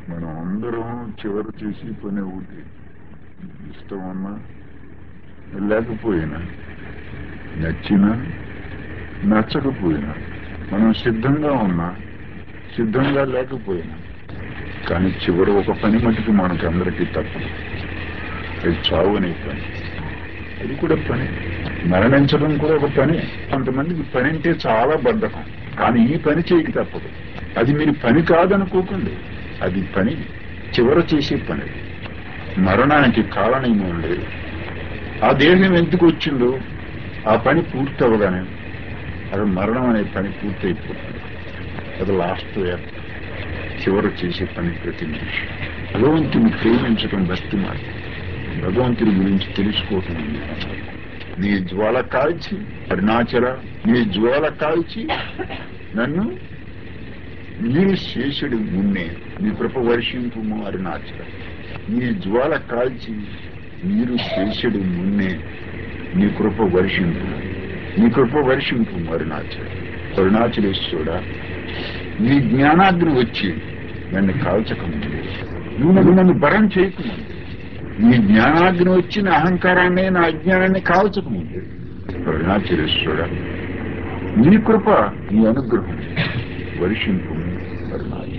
మనం అందరం చివరి చేసి పని ఒకటి ఇష్టం ఉన్నా లేకపోయినా నచ్చినా నచ్చకపోయినా మనం సిద్ధంగా ఉన్నా సిద్ధంగా లేకపోయినా కానీ చివరి ఒక పని మటుకు మనకు అందరికీ తప్పదు అది చావు అనే పని అది కూడా పని మరణించడం కూడా ఒక పని కొంతమందికి పని అంటే చాలా బద్ధకం కానీ ఈ పని చేయక తప్పదు అది మీరు పని కాదనుకోకండి అది పని చివర చేసే పని మరణానికి కారణమేమో లేదు ఆ దేహం ఎందుకు వచ్చిందో ఆ పని పూర్తి అవ్వగానే అది మరణం అనే పని పూర్తి అయిపోతుంది అది లాస్ట్ వేర్ చివర చేసే పని ప్రతి మనిషి భగవంతుని ప్రేమించడం భక్తి మార్గం భగవంతుని గురించి తెలుసుకోవటం అనేది నీ జ్వాల కాల్చి అరుణాచల నీ జ్వాల కాల్చి నన్ను మీరు శేషుడు మున్నే నీ కృప వర్షింపు అరుణాచల నీ జ్వాల కాల్చి మీరు శేషుడు మున్నే నీ కృప వర్షింపు నీ కృప వర్షింపు అరుణాచల అరుణాచలేశ్వరుడా నీ జ్ఞానాగ్ని వచ్చి నన్ను కాల్చకముందు నువ్వు నన్ను భరం చేయకముందు నీ జ్ఞానాగ్ని వచ్చిన అహంకారాన్ని నా అజ్ఞానాన్ని కాల్చకముందు అరుణాచలేశ్వరుడా నీ కృప నీ అనుగ్రహం వర్షింపు అరుణాచల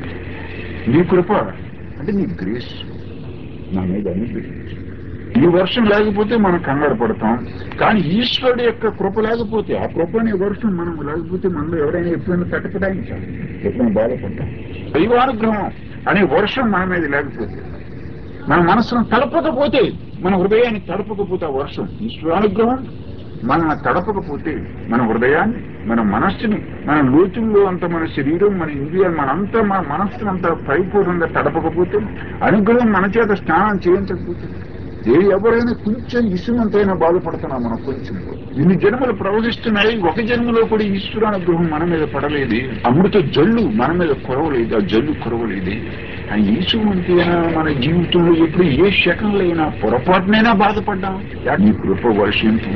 నీ కృప అంటే నీ గ్రేస్ నా మీద అనుగ్రహించు ఈ వర్షం లేకపోతే మనం కంగారు పడతాం కానీ ఈశ్వరుడు యొక్క కృప లేకపోతే ఆ కృప అనే వర్షం మనం లేకపోతే మనలో ఎవరైనా ఎప్పుడైనా తటపడాయించాలి ఎప్పుడైనా బాధపడ్డాం దైవానుగ్రహం అనే వర్షం మన మీద లేకపోతే మన మనసును తడపకపోతే మన హృదయాన్ని తడపకపోతే ఆ వర్షం ఈశ్వరానుగ్రహం మన తడపకపోతే మన హృదయాన్ని మన మనస్సుని మన లోతుల్లో అంత మన శరీరం మన ఇంద్రియాలు మనంతా మన మనస్సును అంతా పరిపూర్ణంగా తడపకపోతే అనుగ్రహం మన చేత స్నానం చేయించకపోతే ఏ ఎవరైనా కొంచెం ఇసుమంతైనా బాధపడుతున్నాం మనం కొంచెం ఇన్ని జన్మలు ప్రవహిస్తున్నాయి ఒక జన్మలో కూడా ఈశ్వరానుగ్రహం మన మీద పడలేదు అమృత జల్లు మన మీద కురవలేదు ఆ జల్లు కురవలేదు ఆ ఈశ్వరంతైనా మన జీవితంలో ఎప్పుడు ఏ శకంలో అయినా పొరపాటునైనా బాధపడ్డాం నీ కృప వర్షింపు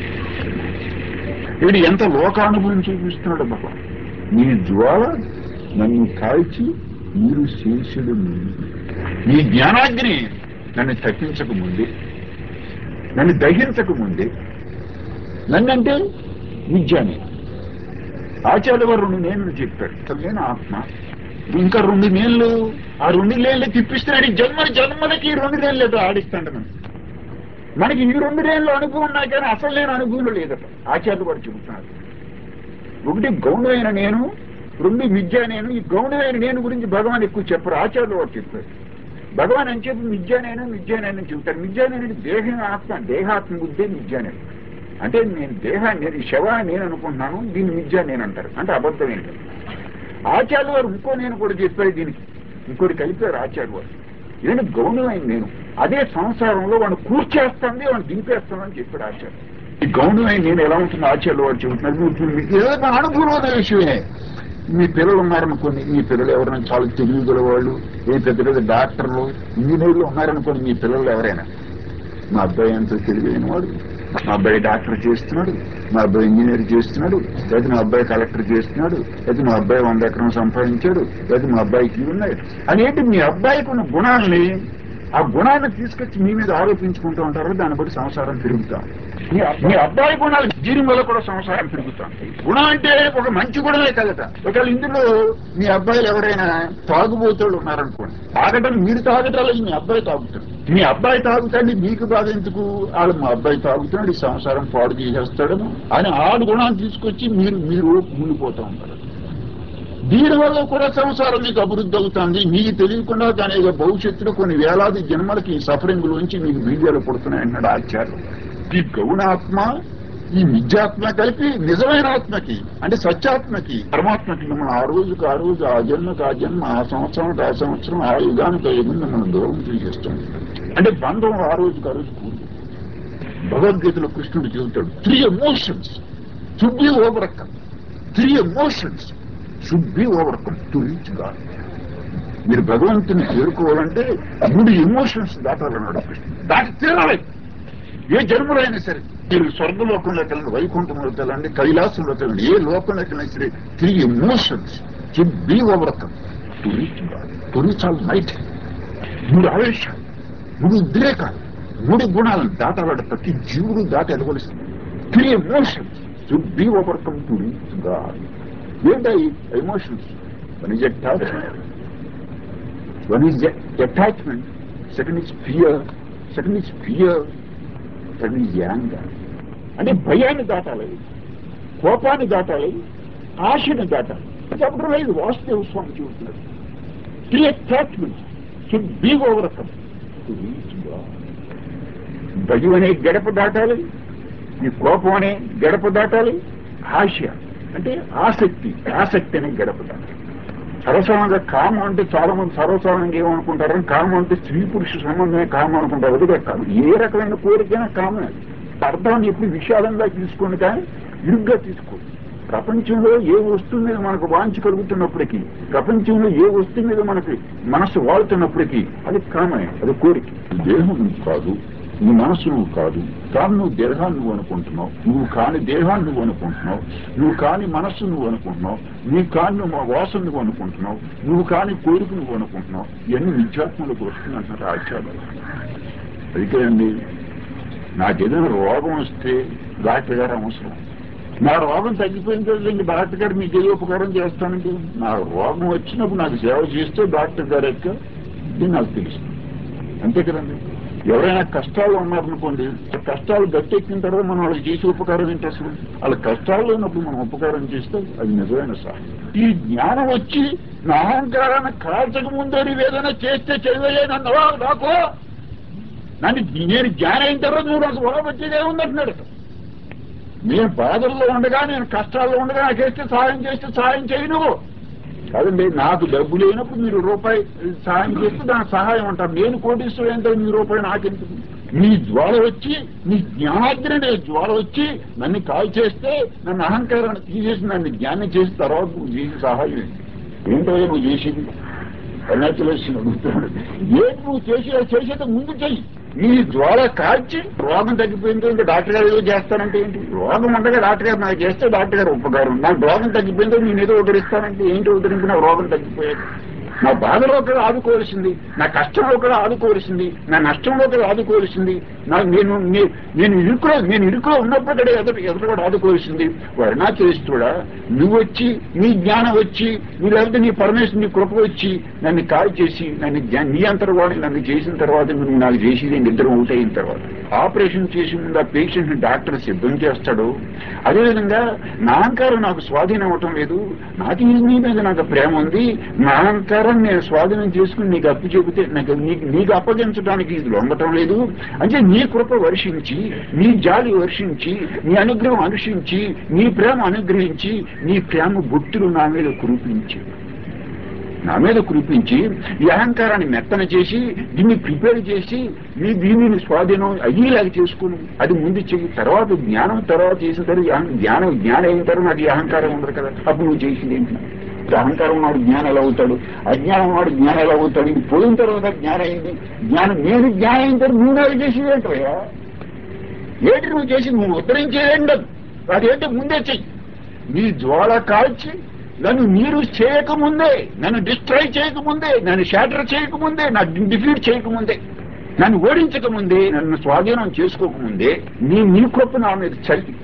వీడు ఎంత లోకానుభవం చూపిస్తున్నాడు బాబా నీ జ్వాల నన్ను కాల్చి మీరు శేషుడు నీ జ్ఞానాగ్ని నన్ను తప్పించక ముందే నన్ను దహించక ముందే నన్నంటే విద్యాని ఆచార్య వారు రెండు నేను చెప్పాడు అసలు నేను ఆత్మ ఇంకా రెండు నేళ్ళు ఆ రెండు నేళ్ళు తిప్పిస్తున్నాడు ఈ జన్మ జన్మలకి ఈ రెండు నేళ్ళు ఏదో ఆడిస్తాడు మనం మనకి ఈ రెండు నేళ్ళు అనుభవం ఉన్నాయి కానీ అసలు నేను అనుభవం లేదట ఆచార్యులు వారు చెబుతున్నారు ఒకటి గౌణమైన నేను రెండు విద్య నేను ఈ గౌణమైన నేను గురించి భగవాన్ ఎక్కువ చెప్పరు ఆచార్యులు వారు చెప్పారు భగవాన్ అని చెప్పి మిథ్యానైనా మిథ్యానైనా చెబుతారు మిథ్యానైనా దేహం ఆత్మ దేహాత్మ బుద్ధే మిథ్యానైన అంటే నేను దేహాన్ని నేను ఈ శవాన్ని నేను అనుకుంటున్నాను దీన్ని మిథ్యా నేను అంటారు అంటే అబద్ధం ఏంటి ఆచార్య వారు ఇంకో నేను కూడా చెప్పారు దీనికి ఇంకోటి కలిపారు ఆచార్య వారు నేను గౌణమైన నేను అదే సంసారంలో వాడిని కూర్చేస్తుంది వాడిని దింపేస్తానని చెప్పాడు ఆచార్య ఈ గౌణమైన నేను ఎలా ఉంటుంది ఆచార్య వారు చెబుతున్నారు మీకు మీకు ఏదో అనుభవం విషయమే మీ పిల్లలు ఉన్నారనుకోండి మీ పిల్లలు ఎవరైనా చాలా తెలివిగల వాళ్ళు ఏ పెద్ద పెద్ద డాక్టర్లు ఇంజనీర్లు ఉన్నారనుకోండి మీ పిల్లలు ఎవరైనా మా అబ్బాయి ఎంతో తెలివైన వాడు మా అబ్బాయి డాక్టర్ చేస్తున్నాడు మా అబ్బాయి ఇంజనీర్ చేస్తున్నాడు లేదా మా అబ్బాయి కలెక్టర్ చేస్తున్నాడు లేదా మా అబ్బాయి వంద ఎకరం సంపాదించాడు లేదా మా అబ్బాయికి ఇవి ఉన్నాయి అనేటి మీ అబ్బాయికి ఉన్న గుణాలని ఆ గుణాన్ని తీసుకొచ్చి మీ మీద ఆరోపించుకుంటూ ఉంటారు దాన్ని బట్టి సంసారం పెరుగుతాం మీ మీ అబ్బాయి గుణాలు దీని వల్ల కూడా సంసారం పెరుగుతాం గుణం అంటే ఒక మంచి గుణమే కదట ఒకవేళ ఇందులో మీ అబ్బాయిలు ఎవరైనా తాగుబోతులు ఉన్నారనుకోండి తాగటం మీరు తాగటాలు మీ అబ్బాయి తాగుతాడు మీ అబ్బాయి తాగుతాండి మీకు బాధ ఎందుకు వాళ్ళు మా అబ్బాయి తాగుతున్నాడు ఈ సంసారం పాడు చేసేస్తాడు అని ఆడు గుణాన్ని తీసుకొచ్చి మీరు మీరు ముండిపోతూ ఉంటారు దీనివల్ల కూడా సంసారం మీకు అభివృద్ధి అవుతుంది మీకు తెలియకుండా దాని యొక్క భవిష్యత్తులో కొన్ని వేలాది జన్మలకి ఈ సఫరింగ్ నుంచి మీకు బీజాలు పుడుతున్నాయంటున్నాడు ఆచార్యులు ఈ గౌణాత్మ ఈ నిజాత్మ కలిపి నిజమైన ఆత్మకి అంటే సత్యాత్మకి పరమాత్మకి మిమ్మల్ని ఆ రోజుకి ఆ రోజు ఆ జన్మకి ఆ జన్మ ఆ సంవత్సరానికి ఆ సంవత్సరం ఆ యుగానికి ఆ యుగం మిమ్మల్ని దూరం చేసేస్తుంది అంటే బంధం ఆ రోజుకి ఆ రోజు కూడి భగవద్గీతలో కృష్ణుడు చెబుతాడు three emotions should be overcome three emotions should be overcome to reach God మీరు భగవంతుని చేరుకోవాలంటే మూడు ఎమోషన్స్ దాటాలన్నాడు కృష్ణుడు దాటి తీరాలి ఏ జన్మలో అయినా సరే మీరు స్వర్గలోకంలోకి వెళ్ళండి వైకుంఠంలోకి వెళ్ళండి కైలాసంలోకి వెళ్ళండి ఏ లోకంలోకి వెళ్ళినా సరే three emotions should be overcome to reach God to reach all might మూడు ఆవేశాలు మూడు ఉద్రేకాలు మూడు గుణాలను దాటాలంటే ప్రతి జీవుడు దాటి ఎదగలుస్తుంది three emotions to be overcome to reach God ఏంటాయి emotions one is attachment one is attachment second is fear second is fear third is anger అంటే భయాన్ని దాటాలి కోపాన్ని దాటాలి ఆశని దాటాలి చెప్పడం లేదు వాసుదేవ స్వామి చెబుతున్నారు three attachment should be overcome to reach God భయం అనే గడప దాటాలి ఈ కోపం అనే గడప దాటాలి ఆశ అంటే ఆసక్తి ఆసక్తి అనే గడప దాటాలి సర్వసాధారణంగా కామం అంటే చాలా మంది సర్వసాధారణంగా ఏమనుకుంటారు కామం అంటే స్త్రీ పురుష సంబంధమే కామం అనుకుంటారు అదిగా కాదు ఏ రకమైన కోరికైనా కామం అది అర్థాన్ని ఎప్పుడు విషాదంగా తీసుకోండి కానీ ఇరుగ్గా తీసుకోండి ప్రపంచంలో ఏ వస్తువు మీద మనకు వాంచి కలుగుతున్నప్పటికీ ప్రపంచంలో ఏ వస్తువు మీద మనకి మనసు వాడుతున్నప్పటికీ అది కామనే అది కోరిక దేహం నువ్వు కాదు నీ మనసు నువ్వు కాదు కానీ నువ్వు దేహాన్ని నువ్వు అనుకుంటున్నావు నువ్వు కాని దేహాన్ని నువ్వు అనుకుంటున్నావు నువ్వు కాని మనస్సు నువ్వు అనుకుంటున్నావు నీ కాని నువ్వు వాసన నువ్వు అనుకుంటున్నావు నువ్వు కాని కోరిక నువ్వు అనుకుంటున్నావు ఇవన్నీ విద్యాత్మలకు వస్తుంది అంటున్నారు ఆచార్యులు అందుకేనండి నాకేదైనా రోగం వస్తే డాక్టర్ గారు అవసరం నా రోగం తగ్గిపోయిన రోజులండి డాక్టర్ గారు మీకు ఏదో ఉపకారం చేస్తానండి నా రోగం వచ్చినప్పుడు నాకు సేవ చేస్తే డాక్టర్ గారు యొక్క ఇది నాకు తెలుస్తుంది అంతే కదండి ఎవరైనా కష్టాలు ఉన్నారనుకోండి ఆ కష్టాలు గట్టెక్కిన తర్వాత మనం వాళ్ళకి చేసే ఉపకారం ఏంటి అసలు వాళ్ళ కష్టాలు ఉన్నప్పుడు మనం ఉపకారం చేస్తే అది నిజమైన సహాయం ఈ జ్ఞానం వచ్చి నా అహంకారాన్ని కాల్చక ముందే నువ్వు ఏదైనా చేస్తే చేయలేనన్నావా నాకు నన్ను నేను జ్ఞానం అయిన తర్వాత నువ్వు నాకు పొలం వచ్చేదే ఉందంటున్నాడు నేను బాధల్లో ఉండగా నేను కష్టాల్లో ఉండగా నాకు వేస్తే సహాయం చేస్తే సహాయం చేయి నువ్వు కాదండి నాకు డబ్బు లేనప్పుడు మీరు రూపాయి సహాయం చేస్తే దానికి సహాయం అంటారు నేను కోటీశ్వరు ఏంటో మీ రూపాయి నాకెందుకు నీ జ్వాల వచ్చి నీ జ్ఞానాగ్ని అనే జ్వాల వచ్చి నన్ను కాల్ చేస్తే నన్ను అహంకారాన్ని తీసేసి నన్ను జ్ఞానం చేసిన తర్వాత నువ్వు చేసి సహాయం ఏంటి? ఏంటో నువ్వు చేసింది అరుణాచలేశ్వరుడు అడుగుతున్నాడు ఏంటి నువ్వు చేసి చేసేది ముందు చెయ్యి నీ జ్వాల కాల్చి రోగం తగ్గిపోయింది ఇంకా డాక్టర్ గారు ఏదో చేస్తానంటే ఏంటి రోగం ఉండగా డాక్టర్ గారు నాకు చేస్తే డాక్టర్ గారు ఉపకారం నాకు రోగం తగ్గిపోయిందో నేను ఏదో ఉద్ధరిస్తానంటే ఏంటి ఉద్ధరించి నా రోగం తగ్గిపోయేది నా బాధలో ఒకరు ఆదుకోవాల్సింది నా కష్టంలో ఒకరు ఆదుకోవాల్సింది నా నష్టంలో ఒకరు ఆదుకోవాల్సింది నా నేను నే- నేను ఇరుకులో నేను ఇరుకులో ఉన్నప్పుడు కూడా ఎదురు ఎదురు కూడా ఆదుకోవాల్సింది వర్ణా చేస్తుడా నువ్వు వచ్చి నీ జ్ఞానం వచ్చి నీ లేకపోతే నీ పరమేశ్వరు నీ కృప వచ్చి నన్ను కాల్ చేసి నన్ను జ్ఞా- నీ అంతర్వాణి నన్ను చేసిన తర్వాత నువ్వు నాకు చేసేది ఇద్దరు అవుతాయిన తర్వాత ఆపరేషన్ చేసిన ముందు ఆ పేషెంట్ డాక్టర్ సిద్ధం చేస్తాడు అదేవిధంగా నా అహంకారం నాకు స్వాధీనం అవటం లేదు నాకు ఈ నీ మీద నాకు ప్రేమ ఉంది నా అహంకారం నేను స్వాధీనం చేసుకుని నీకు అప్పు చెబితే నాకు నీకు నీకు అప్పగించడానికి ఇది లొంగటం లేదు అంటే నీ కృప వర్షించి నీ జాలి వర్షించి నీ అనుగ్రహం అనుషించి నీ ప్రేమ అనుగ్రహించి నీ ప్రేమ బొట్టులు నా మీద కురిపించి నా మీద కురిపించి ఈ అహంకారాన్ని మెత్తన చేసి దీన్ని ప్రిపేర్ చేసి నీ దీనిని స్వాధీనం అయ్యేలాగా చేసుకుని అది ముందు చెయ్యి తర్వాత జ్ఞానం తర్వాత చేసిన తర్వాత ఈ అహం- జ్ఞానం జ్ఞానం అయిన తర్వాత నాకు ఈ అహంకారం ఉండదు కదా అప్పుడు నువ్వు చేసింది ఏంటి ఇప్పుడు అహంకారం వాడు జ్ఞానం ఎలా అవుతాడు అజ్ఞానం వాడు జ్ఞానం ఎలా అవుతాడు ఇది పోయిన తర్వాత జ్ఞానం అయింది జ్ఞానం నేను జ్ఞానం అయిన తర్వాత నువ్వు నాకు చేసేది ఏంటయ్యా ఏంటి నువ్వు చేసి నువ్వు ఉద్ధరించేయండి అదేంటి ముందే చెయ్యి నీ జ్వాల కాల్చి నన్ను నీరు చేయకముందే నన్ను డిస్ట్రాయ్ చేయకముందే నన్ను షాటర్ చేయకముందే నన్ను డిఫీట్ చేయకముందే నన్ను ఓడించకముందే నన్ను స్వాధీనం చేసుకోకముందే నీ నీ కృప నా మీద చల్లి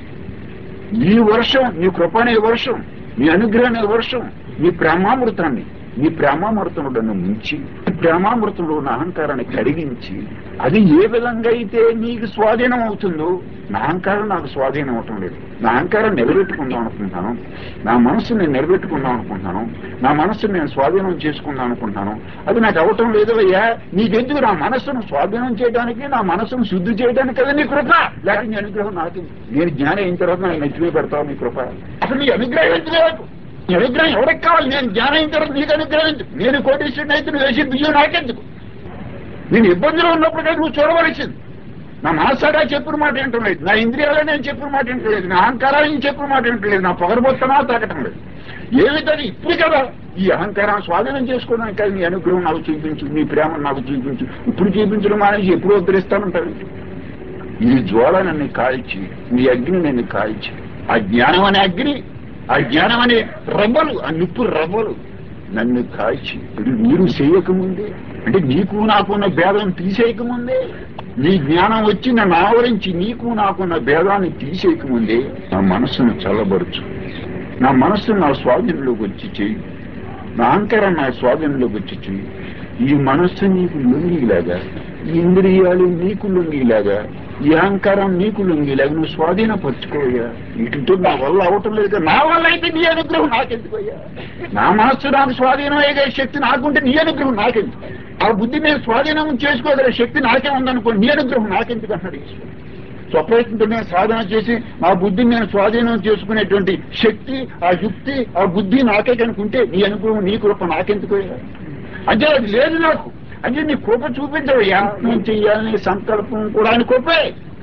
నీ వర్షం నీ కృప అనే వర్షం నీ అనుగ్రహం అనే వర్షం నీ ప్రేమామృతాన్ని నీ ప్రేమామృతంలో ముంచి నీ ప్రేమామృతంలో ఉన్న అహంకారాన్ని కరిగించి అది ఏ విధంగా అయితే నీకు స్వాధీనం అవుతుందో నా అహంకారం నాకు స్వాధీనం అవటం లేదు నా అహంకారం నిలబెట్టుకుందాం అనుకుంటున్నాను నా మనస్సు నేను నిలబెట్టుకుందాం అనుకుంటున్నాను నా మనస్సును నేను స్వాధీనం చేసుకుందాం అనుకుంటున్నాను అది నాకు అవటం లేదు అయ్యా నీకెందుకు నా మనస్సును స్వాధీనం చేయడానికి నా మనస్సును శుద్ధి చేయడానికి కదా నీ కృప లేకపోతే నీ అనుగ్రహం నాకు నేను జ్ఞానం అయిన తర్వాత నాకు నెచ్చిమే పెడతావు నీ కృప అసలు నీ అనుగ్రహం ఎందుకు లేదు నీ అనుగ్రహం ఎవరికి కావాలి నేను జ్ఞానం అయిన తర్వాత నీకు అనుగ్రహం ఎందుకు నేను కోటీశ్వరుని అయితే నువ్వు వేసి బియ్యం నాకెందుకు నేను ఇబ్బందులు ఉన్నప్పుడు కదా నువ్వు చూడవలసింది నా మనసారా చెప్పిన మాట వింటలేదు నా ఇంద్రియాలు నేను చెప్పిన మాట వింటలేదు నా అహంకారాలు నేను చెప్పిన మాట వింటలేదు నా పొగరబొత్తనా తాకటం లేదు ఏ విధంగా ఇప్పుడు కదా ఈ అహంకారం స్వాధీనం చేసుకోవడానికి కదా నీ అనుగ్రహం నాకు చూపించు నీ ప్రేమ నాకు చూపించు ఇప్పుడు చూపించడం మానేసి ఎప్పుడు ఉద్ధరిస్తానంటాడు ఈ జ్వాల నన్ను కాల్చి నీ అగ్ని నన్ను కాల్చి ఆ జ్ఞానం అనే అగ్ని ఆ జ్ఞానం అనే రవ్వలు ఆ నిప్పు రవ్వలు నన్ను కాల్చి ఇది మీరు చేయకముందే అంటే నీకు నాకున్న భేదం తీసేయకముందే నీ జ్ఞానం వచ్చి నన్ను ఆవరించి నీకు నాకున్న భేదాన్ని తీసేయకముందే నా మనస్సును చల్లబరుచు నా మనస్సును నా స్వాధీనంలోకి వచ్చి చేయి నా అహంకారం నా స్వాధీనంలోకి వచ్చి చేయి ఈ మనస్సు నీకు లొంగిలాగా ఈ ఇంద్రియాలు నీకు లొంగిలాగా ఈ అహంకారం నీకు లొంగిలాగా నువ్వు స్వాధీనపరచుకోయ్యా వీటితో నా వల్ల అవటం లేదు కదా. నా వల్ల అయితే నీ అనుగ్రహం నాకెందుకయ్యా నా మనస్సు నాకు స్వాధీనం అయ్యే శక్తి నాకుంటే నీ అనుగ్రహం నాకెందుకు ఆ బుద్ధి నేను స్వాధీనం చేసుకోగల శక్తి నాకే ఉందనుకో నీ అనుగ్రహం నాకెందుకు అన్నాడు ఈశ్వరుడు స్వప్రయత్నంతో నేను సాధన చేసి నా బుద్ధిని నేను స్వాధీనం చేసుకునేటువంటి శక్తి ఆ యుక్తి ఆ బుద్ధి నాకే కనుకుంటే నీ అనుగ్రహం నీ కృప నాకెందుకు అంటే అది లేదు నాకు అంటే నీ కృప చూపించవు యాంత్రం చెయ్యాలని సంకల్పం కూడా ఆయన కృపే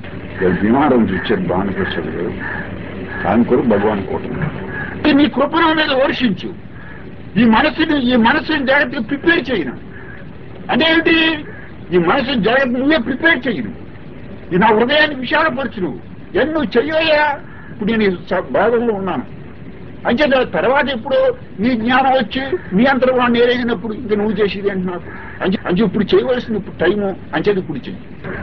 విమానం చూచారు భానుప్రసాద్ గారు ఆయన కూడా భగవాన్ కోట నీ కృపను మీద వర్షించు ఈ మనసుని ఈ మనసుని జాగ్రత్తగా ప్రిపేర్ చేయను అంటే ఏంటి ఈ మనసుని జాగ్రత్త నువ్వే ప్రిపేర్ చేయను ఈ నా హృదయాన్ని విశాలపరచు నువ్వు ఎన్ని నువ్వు చెయ్యయ్యా ఇప్పుడు నేను ఈ స- భాగంలో ఉన్నాను అంచేత తర్వాత ఇప్పుడు నీ జ్ఞానం వచ్చి నీ అంతర్వాణ్ణి ఎరిగినప్పుడు ఇంక నువ్వు చేసేది ఏంటి నాకు అంచే అంచే ఇప్పుడు చేయవలసిన ఇప్పుడు టైము అంచేత ఇప్పుడు చెయ్యి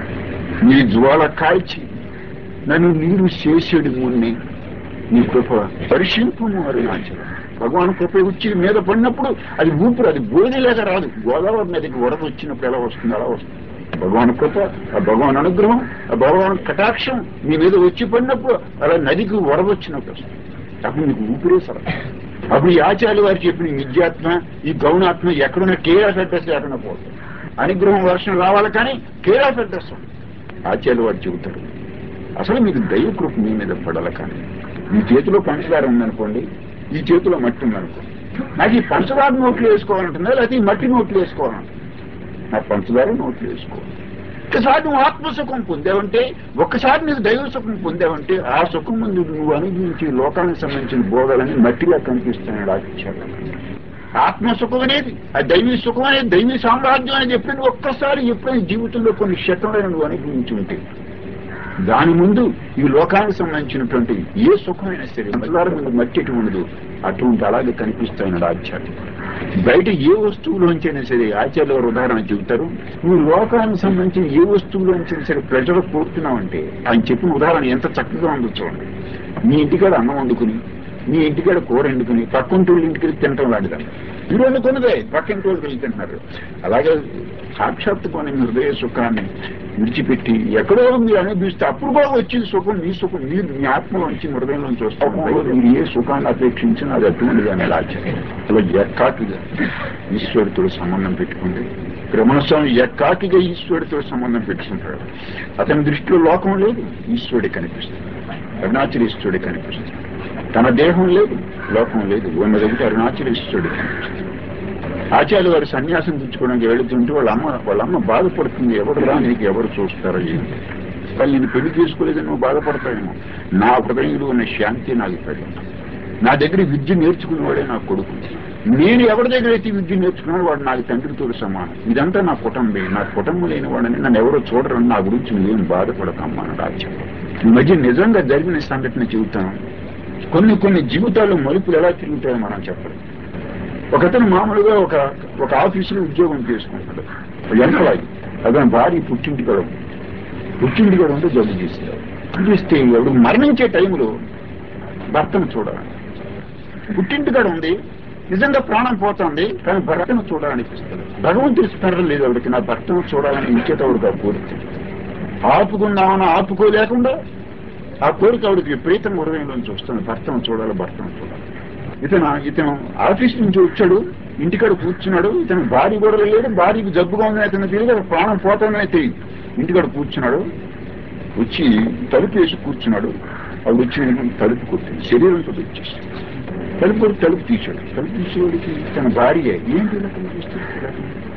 నీ జ్వాల కాల్చి నన్ను నీరు చేసేడు మున్ని నీ కృప పరిశీల్పము అరుణాచలం భగవాన్ కృప వచ్చి మీద పడినప్పుడు అది ఊపిరి అది బోధిలేక రాదు గోదావరి నదికి వరద వచ్చినప్పుడు ఎలా వస్తుంది అలా వస్తుంది భగవాన్ కృప ఆ భగవాన్ అనుగ్రహం ఆ భగవాన్ కటాక్షం మీ మీద వచ్చి పడినప్పుడు అలా నదికి వరద వచ్చినప్పుడు వస్తుంది అప్పుడు నీకు ఊపిరే సర అప్పుడు ఈ ఆచార్య వారు చెప్పిన ఈ నిత్యాత్మ ఈ గౌణాత్మ ఎక్కడున్న కేఆర్ అడ్రస్ లేకుండా పోతుంది అనుగ్రహం వర్షం రావాలి కానీ కేఆర్ అడ్రస్ ఆచార్య వారు చెబుతారు అసలు మీకు దైవ కృప మీ మీద పడాలి కానీ మీ చేతిలో పంచదార ఉందనుకోండి ఈ చేతిలో మట్టి ఉందనుకోండి నాకు ఈ పంచదార నోట్లు వేసుకోవాలంటుందా లేకపోతే ఈ మట్టి నోట్లు వేసుకోవాలంటుందా నా పంచదార నోట్లు వేసుకోవాలి ఒక్కసారి నువ్వు ఆత్మసుఖం పొందావంటే ఒక్కసారి నీకు దైవ సుఖం పొందావంటే ఆ సుఖం ముందు నువ్వు అనుభవించే లోకానికి సంబంధించిన బోధలని మట్టిలా కనిపిస్తున్నాడు ఆచార్య ఆత్మసుఖం అనేది ఆ దైవీ సుఖం అనేది దైవీ సామ్రాజ్యం అనేది ఎప్పుడైనా ఒక్కసారి ఎప్పుడైనా జీవితంలో కొన్ని శతములను నువ్వు అనుభవించి ఉంటే దాని ముందు ఈ లోకానికి సంబంధించినటువంటి ఏ సుఖమైనా సరే మళ్ళారు ముందు మట్టి ఎటు ఉండదు అటువంటి అలాగే కనిపిస్తాయన్నాడు ఆచార్య బయట ఏ వస్తువులోంచైనా సరే ఆచార్య వారు ఉదాహరణ చెబుతారు నువ్వు లోకానికి సంబంధించిన ఏ వస్తువులోంచైనా సరే ప్రెజర్ కోరుతున్నావంటే ఆయన చెప్పిన ఉదాహరణ ఎంత చక్కగా ఉందో చూడండి మీ ఇంటికాడ అన్నం వండుకుని మీ ఇంటికాడ కూర వండుకుని పక్కింటి వాళ్ళ ఇంటికి వెళ్ళి తినటం లాంటిదండి మీరు వండుకున్నదే పక్కింటి వాళ్ళకి వెళ్ళి తింటున్నారు అలాగే సాక్షాత్తుకొని మీ హృదయ సుఖాన్ని విడిచిపెట్టి ఎక్కడో మీరు అనుభవిస్తే అప్పుడు కూడా వచ్చింది సుఖం మీ సుఖం మీరు మీ ఆత్మలో నుంచి హృదయంలోంచి వస్తాం మీరు ఏ సుఖాన్ని అపేక్షించినా అది అటువంటిదని ఆచార్యం అలా ఎక్కాటుగా ఈశ్వరుతో సంబంధం పెట్టుకుంది క్రమణస్వామి ఎక్కాటిగా ఈశ్వరుడితో సంబంధం పెట్టుకుంటాడు అతని దృష్టిలో లోకం లేదు ఈశ్వరుడే కనిపిస్తుంది అరుణాచలేశ్వరుడే కనిపిస్తుంది తన దేహం లేదు లోకం లేదు ఉన్న దగ్గర అరుణాచలేశ్వరుడే కనిపిస్తుంది ఆచార్య వారు సన్యాసం పుచ్చుకోవడానికి వెళుతుంటే వాళ్ళ అమ్మ వాళ్ళ అమ్మ బాధపడుతుంది ఎవరు రా నీకు ఎవరు చూస్తారో ఏంటి వాళ్ళు నేను పెళ్లి చేసుకోలేదని నువ్వు బాధపడతావేమో నా హృదయంలో ఉన్న శాంతి నాకు పెళ్ళి నా దగ్గర విద్య నేర్చుకునేవాడే నా కొడుకు నేను ఎవరి దగ్గర అయితే విద్య నేర్చుకున్నాడు వాడు నాకు తండ్రితో సమానం ఇదంతా నా కుటుంబే నా కుటుంబం లేని వాడని నన్ను ఎవరో చూడరని నా గురించి నువ్వేం బాధపడకమ్మా అన్నాడు ఆచార్య ఈ మధ్య నిజంగా జరిగిన సంఘటన చెబుతాను కొన్ని కొన్ని జీవితాల్లో మలుపులు ఎలా తిరుగుతాయో మనం చెప్పలేం ఒకతను మామూలుగా ఒక ఒక ఆఫీసులో ఉద్యోగం చేసుకుంటాడు ఎంప్లాయీ అతని భార్య పుట్టింటికాడ ఉంది పుట్టింటికాడ ఉంటే జబ్బు చేస్తారు చేస్తే ఎవడు మరణించే టైంలో భర్తను చూడాలి పుట్టింటికాడ ఉంది నిజంగా ప్రాణం పోతుంది కానీ భర్తను చూడాలనిపిస్తుంది భగవంతుడి స్మరణ లేదు ఆవిడకి నా భర్తను చూడాలని ఇంకేటవాడికి ఆ కోరిక ఆపుకుందామని ఆపుకోలేకుండా ఆ కోరిక ఆవిడకి విపరీతం హృదయంలోంచి వస్తుంది భర్తను చూడాలి భర్తను చూడాలి ఇతను ఇతను ఆఫీస్ నుంచి వచ్చాడు ఇంటికాడ కూర్చున్నాడు ఇతను భార్య కూడా లేడు భార్యకి జబ్బుగా ఉందని అతను తిరిగి అక్కడ ప్రాణం పోతుందనే తెలియదు ఇంటికాడ కూర్చున్నాడు వచ్చి తలుపు వేసి కూర్చున్నాడు ఆవిడ వచ్చి తలుపు కొట్టింది శరీరంతో వచ్చేసి తలుపు కొట్టి తలుపు తీశాడు తలుపు తీసేవాడికి తన భార్య ఏంటి ఇలా తలుపు తీస్తాడు?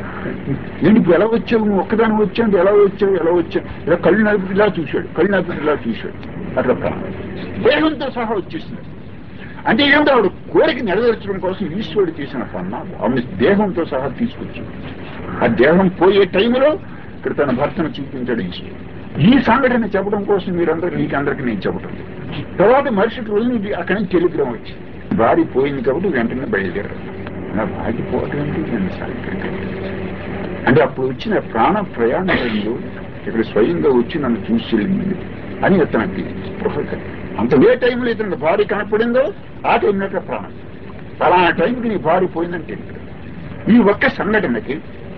ఏంటి ఇప్పుడు ఎలా వచ్చావు నువ్వు ఒక్కదాని వచ్చావు ఎలా వచ్చావు ఎలా వచ్చావు ఇలా కళ్ళు నలుపు ఇలా చూశాడు కళ్ళు నలుపు ఇలా చూశాడు అట్లా ప్రాణం దేహంతో సహా వచ్చేసింది అంటే ఏమిటో ఆవిడ కోరిక నెరవేర్చడం కోసం ఈశ్వరుడు చేసిన పన్నా ఆమె దేహంతో సహా తీసుకొచ్చాడు ఆ దేహం పోయే టైంలో ఇక్కడ తన భర్తను చూపించాడు ఈశ్వరుడు ఈ సంఘటన చెప్పడం కోసం మీరందరూ మీకు అందరికీ నేను చెప్పటం తర్వాత మరుసటి రోజు ఇది అక్కడి నుంచి టెలిగ్రామ్ వచ్చింది భార్య పోయింది కాబట్టి వెంటనే బయలుదేరారు నా భార్య పోవటం ఏంటి నన్ను సాగిపెట్టాను అంటే అప్పుడు వచ్చిన ప్రాణ ప్రయాణంలో ఇక్కడ స్వయంగా వచ్చి నన్ను చూసి వెళ్ళింది అని అతనికి స్పృహ కలిగింది. అంత ఏ టైంలో ఇతనికి భార్య కనపడిందో ఆ టైంలో ప్రాణం ఫలానా టైంకి నీ భార్య పోయిందంటే ఈ ఒక్క సంఘటనకి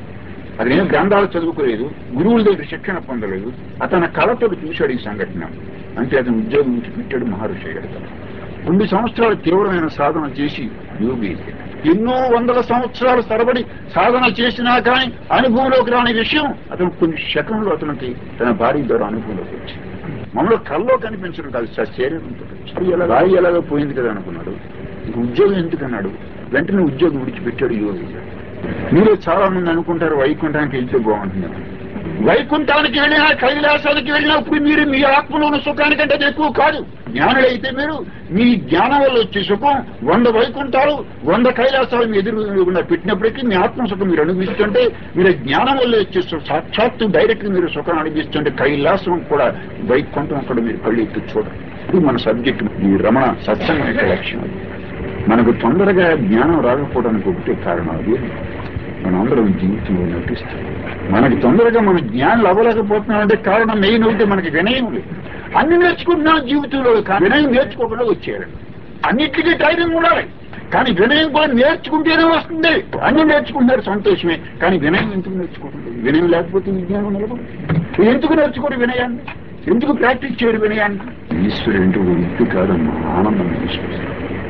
అది నేను గ్రంథాలు చదువుకోలేదు గురువుల దగ్గర శిక్షణ పొందలేదు అతని కళతో చూశాడు ఈ సంఘటన అంటే అతను ఉద్యోగం నుంచి పెట్టాడు మహర్షి అయ్యాడు రెండు సంవత్సరాలు తీవ్రమైన సాధన చేసి యోగి అయ్యాడు. ఎన్నో వందల సంవత్సరాలు తరబడి సాధన చేసినా కానీ అనుభవంలోకి రాని విషయం అతను కొన్ని శకంలో అతనికి తన భార్య ద్వారా అనుభవంలోకి వచ్చింది మనలో కల్లో కనిపించడం కాదు సార్ శరీరంతో వచ్చింది. ఎలా రాయి ఎలాగో పోయింది కదా అనుకున్నాడు ఇంక ఉద్యోగం ఎందుకన్నాడు వెంటనే ఉద్యోగం విడిచిపెట్టాడు యోగి మీరు చాలా మంది అనుకుంటారు వైకుంఠానికి వెళ్తే బాగుంటుంది వైకుంఠానికి వెళ్ళినా కైలాసానికి వెళ్ళినప్పుడు మీరు మీ ఆత్మలో ఉన్న సుఖానికంటే అది ఎక్కువ కాదు జ్ఞానులైతే మీరు మీ జ్ఞానం వల్ల వచ్చే సుఖం వంద వైకుంఠాలు వంద కైలాసాలు మీ ఎదురుగుండా పెట్టినప్పటికీ మీ ఆత్మ సుఖం మీరు అనుభవిస్తుంటే మీరు జ్ఞానం వల్ల వచ్చే సు- సాక్షాత్తు డైరెక్ట్ మీరు సుఖం అనుభవిస్తుంటే కైలాసం కూడా వైకుంఠం కూడా మీరు కళ్ళు ఎత్తి చూడండి ఇది మన సబ్జెక్ట్ ఈ రమణ సత్సంగం యొక్క లక్ష్యం అది. మనకు తొందరగా జ్ఞానం రాకపోవడానికి ఒకటే కారణం అది మనందరం జీవితంలో నటిస్తాం మనకి తొందరగా మన జ్ఞానం అవ్వలేకపోతున్నాం అంటే కారణం మెయిన్ ఒకటి మనకి వినయం లేదు అన్ని నేర్చుకుంటున్నాం జీవితంలో కానీ వినయం నేర్చుకోకుండా వచ్చేయాలండి అన్నిటికీ ట్రైనింగ్ ఉండాలి కానీ వినయం కూడా నేర్చుకుంటేనే వస్తుంది అన్ని నేర్చుకుంటారు సంతోషమే కానీ వినయం ఎందుకు నేర్చుకుంటుంది వినయం లేకపోతే విజ్ఞానం నిలబడు ఎందుకు నేర్చుకోరు వినయాన్ని ఎందుకు ప్రాక్టీస్ చేయరు వినయాన్ని ఈశ్వరుడు అంటే ఒక ఇల్లు కాదమ్మా ఆనందం ఈశ్వరుడు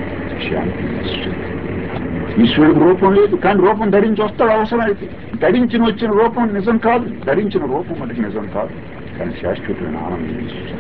శాంతి ఈశ్వరుడు ఈశ్వరుడికి రూపం లేదు కానీ రూపం ధరించి వస్తాడు అవసరమైతే ధరించిన వచ్చిన రూపం నిజం కాదు ధరించిన రూపం మటుకు నిజం కాదు కానీ శాశ్వతమైన ఆనందం ఈశ్వరుడు